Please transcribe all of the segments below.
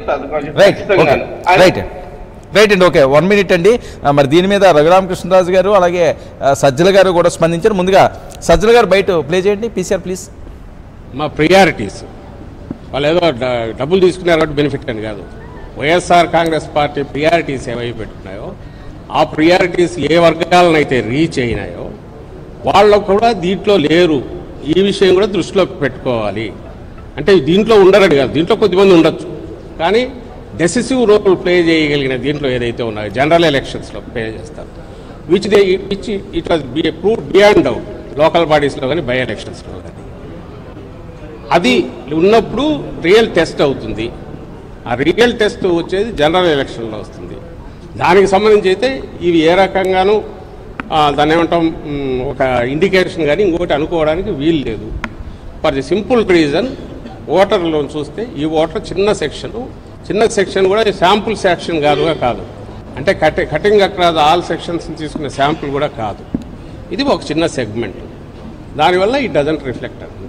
అది కొంచెం రైట్ ఖచ్చితంగా. ఓకే ఆయన- రైట్ రైట్ అండి ఓకే వన్ మినిట్ అండి ఆ, మరి దీని మీద రఘురామకృష్ణరాజు గారు అలాగే ఆ, సజ్జల గారు కూడా స్పందించారు ముందుగా సజ్జల గారు బయట ప్లే చేయండి పీసీఆర్ ప్లీజ్ మా ప్రియారిటీస్ వాళ్ళు ఏదో డ- డబ్బులు తీసుకున్నారు కాబట్టి బెనిఫిట్ అని కాదు వైఎస్ఆర్ కాంగ్రెస్ పార్టీ ప్రియారిటీస్ ఏవైపు పెట్టుకున్నాయో ఆ ప్రియారిటీస్ ఏ వర్గాలను అయితే రీచ్ అయినాయో వాళ్ళు కూడా దీంట్లో లేరు ఈ విషయం కూడా దృష్టిలో పెట్టుకోవాలి అంటే దీంట్లో ఉండరని కాదు దీంట్లో కొద్దిమంది ఉండొచ్చు కానీ డెసిసివ్ రోల్ ప్లే చేయగలిగిన దీంట్లో ఏదైతే ఉన్నాయో జనరల్ ఎలక్షన్స్లో ప్లే చేస్తారు which they which it was be prove beyond out local బాడీస్లో కానీ బై ఎలక్షన్స్లో కానీ అది ఉన్నప్పుడు రియల్ టెస్ట్ అవుతుంది ఆ రియల్ టెస్ట్ వచ్చేది జనరల్ ఎలక్షన్లో వస్తుంది దానికి సంబంధించి అయితే ఇవి ఏ రకంగానూ ఆ, దాన్ని ఏమంటాం మ్, ఒక ఇండికేషన్ కానీ ఇంకొకటి అనుకోవడానికి వీలు లేదు ఫర్ ది సింపుల్ రీజన్ ఓటర్లో చూస్తే ఈ ఓటర్ చిన్న సెక్షన్ చిన్న సెక్షన్ కూడా శాంపుల్ సెక్షన్ కాదుగా కాదు అంటే కటి కటింగ్ అక్రాస్ ఆల్ సెక్షన్స్ తీసుకునే శాంపుల్ కూడా కాదు ఇది ఒక చిన్న సెగ్మెంట్ దానివల్ల ఇట్ డజంట్ రిఫ్లెక్ట్ అది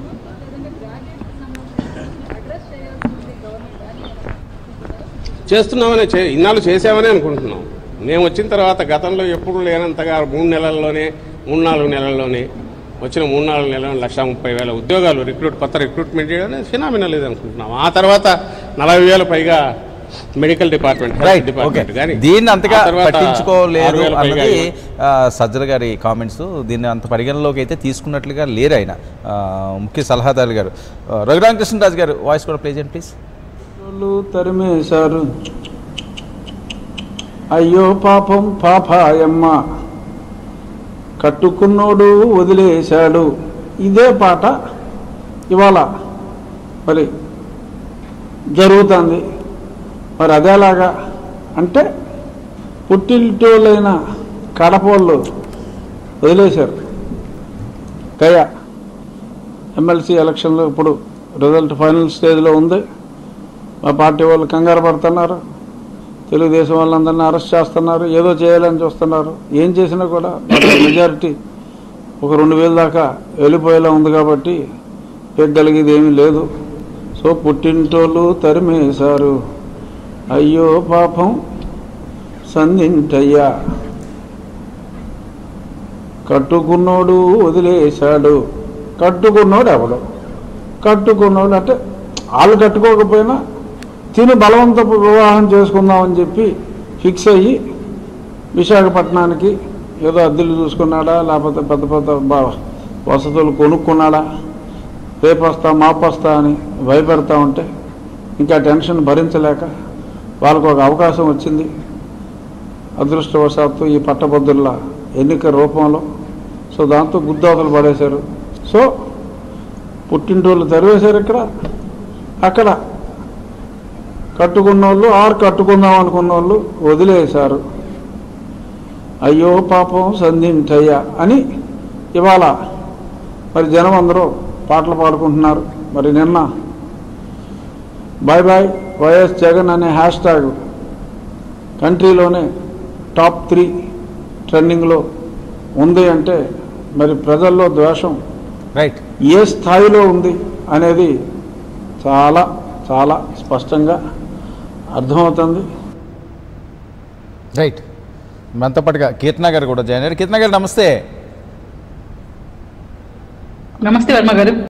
చేస్తున్నామనే చే ఇన్నాళ్ళు చేసామని అనుకుంటున్నాం మేము వచ్చిన తర్వాత గతంలో ఎప్పుడు లేనంతగా మూడు నెలల్లోనే మూడు నాలుగు నెలల్లోనే వచ్చిన మూడు నాలుగు నెలలు లక్ష ముప్పై వేల ఉద్యోగాలు రిక్రూట్ కొత్త రిక్రూట్మెంట్ చేయడం ఫినామినల్ ఇది అనుకుంటున్నాం ఆ తర్వాత నలభై వేల పైగా medical department health right okay department కానీ దీన్ని అంతగా ఆ తర్వాత ఆరు పట్టించుకోలేదు వేల పైగా అన్నది ఆ, సజ్జల గారి కామెంట్స్ దీన్ని అంత పరిగణలోకి అయితే తీసుకున్నట్లుగా లేరు ఆయన ఆ, ముఖ్య సలహాదారు గారు ఆ, రఘురామకృష్ణరాజు గారు వాయిస్ కూడా ప్లే చేయండి ప్లీజ్ వాళ్ళు తరిమేశారు అయ్యో పాపం పాపాయమ్మ కట్టుకున్నోడు వదిలేశాడు ఇదే పాట ఇవాళ మరి జరుగుతుంది మరి అదేలాగా అంటే పుట్టింటోళ్ళైన కడపోళ్ళు వదిలేశారు గయ ఎమ్మెల్సీ ఎలక్షన్లో ఇప్పుడు రిజల్ట్ ఫైనల్ స్టేజ్లో ఉంది మా పార్టీ వాళ్ళు కంగారు పడుతున్నారు తెలుగుదేశం వాళ్ళందరినీ అరెస్ట్ చేస్తున్నారు ఏదో చేయాలని చూస్తున్నారు ఏం చేసినా కూడా మెజారిటీ ఒక రెండు వేల దాకా వెళ్ళిపోయేలా ఉంది కాబట్టి పెగ్గలిగేది ఏమీ లేదు సో పుట్టింటోళ్ళు తరిమేశారు అయ్యో పాపం సంధింటయ్యా కట్టుకున్నోడు వదిలేశాడు కట్టుకున్నోడు ఎవడు కట్టుకున్నోడు అంటే వాళ్ళు కట్టుకోకపోయినా తిని బలవంతపు వివాహం చేసుకుందామని చెప్పి ఫిక్స్ అయ్యి విశాఖపట్నానికి ఏదో అద్దెలు చూసుకున్నాడా లేకపోతే పెద్ద పెద్ద బ- వసతులు కొనుక్కున్నాడా రేపు వస్తా మాపు వస్తా అని భయపెడతా ఉంటే ఇంకా టెన్షన్ భరించలేక వాళ్ళకు ఒక అవకాశం వచ్చింది అదృష్టవశాత్తు ఈ పట్టభద్రుల ఎన్నిక రూపంలో సో దాంతో గుద్దవతలు పడేశారు సో పుట్టింటోళ్ళు తరివేశారు ఇక్కడ అక్కడ కట్టుకున్నోళ్ళు ఆరు కట్టుకుందాం అనుకున్న వాళ్ళు వదిలేశారు అయ్యో పాపం సంధింటయ్యా అని ఇవాళ మరి జనం అందరూ పాటలు పాడుకుంటున్నారు మరి నిన్న బాయ్ బాయ్ వైఎస్ జగన్ అనే హ్యాష్ ట్యాగ్ కంట్రీలోనే టాప్ త్రీ ట్రెండింగ్లో ఉంది అంటే మరి ప్రజల్లో ద్వేషం రైట్ ఏ స్థాయిలో ఉంది అనేది చాలా చాలా స్పష్టంగా అర్థమవుతుంది రైట్ మనతో పాటుగా కీర్తన గారు కూడా జాయిన్ అయ్యారు కీర్తన గారు నమస్తే నమస్తే వర్మ గారు